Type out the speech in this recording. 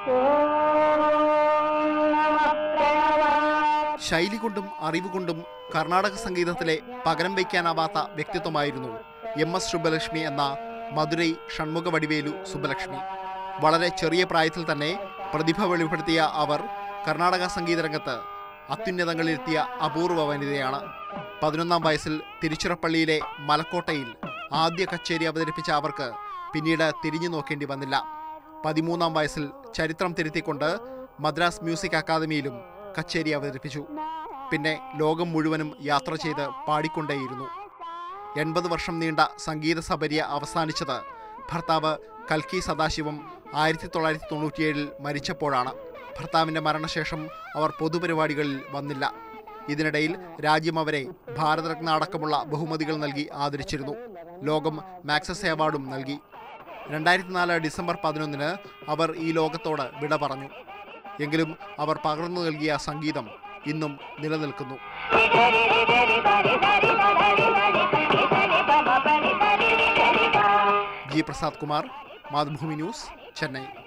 ശൈലി കൊണ്ടും അറിവ് കൊണ്ടും കർണാടക സംഗീതത്തിലെ പകരം വയ്ക്കാനാവാത്ത വ്യക്തിത്വമായിരുന്നു എം എസ് സുബ്ബലക്ഷ്മി എന്ന മധുരൈ ഷൺമുഖ വടിവേലു സുബ്ബലക്ഷ്മി വളരെ ചെറിയ പ്രായത്തിൽ തന്നെ പ്രതിഭ വെളിപ്പെടുത്തിയ അവർ കർണാടക സംഗീത രംഗത്ത് അത്യുന്നതങ്ങളിലെത്തിയ അപൂർവ വനിതയാണ് പതിനൊന്നാം വയസ്സിൽ തിരുച്ചിറപ്പള്ളിയിലെ മലക്കോട്ടയിൽ ആദ്യ കച്ചേരി അവതരിപ്പിച്ച അവർക്ക് പിന്നീട് തിരിഞ്ഞു നോക്കേണ്ടി വന്നില്ല പതിമൂന്നാം വയസ്സിൽ ചരിത്രം തിരുത്തിക്കൊണ്ട് മദ്രാസ് മ്യൂസിക് അക്കാദമിയിലും കച്ചേരി അവതരിപ്പിച്ചു പിന്നെ ലോകം മുഴുവനും യാത്ര ചെയ്ത് പാടിക്കൊണ്ടേയിരുന്നു എൺപത് വർഷം നീണ്ട സംഗീത സബരിയ അവസാനിച്ചത് ഭർത്താവ് കൽക്കി സദാശിവം ആയിരത്തി തൊള്ളായിരത്തി തൊണ്ണൂറ്റിയേഴിൽ മരിച്ചപ്പോഴാണ് ഭർത്താവിൻ്റെ മരണശേഷം അവർ പൊതുപരിപാടികളിൽ വന്നില്ല ഇതിനിടയിൽ രാജ്യം അവരെ ഭാരതരത്ന അടക്കമുള്ള ബഹുമതികൾ നൽകി ആദരിച്ചിരുന്നു ലോകം മാക്സസ് അവാർഡും നൽകി രണ്ടായിരത്തി നാല് ഡിസംബർ പതിനൊന്നിന് അവർ ഈ ലോകത്തോട് വിട പറഞ്ഞു എങ്കിലും അവർ പകർന്നു നൽകിയ സംഗീതം ഇന്നും നിലനിൽക്കുന്നു ജി പ്രസാദ് കുമാർ മാതൃഭൂമി ന്യൂസ് ചെന്നൈ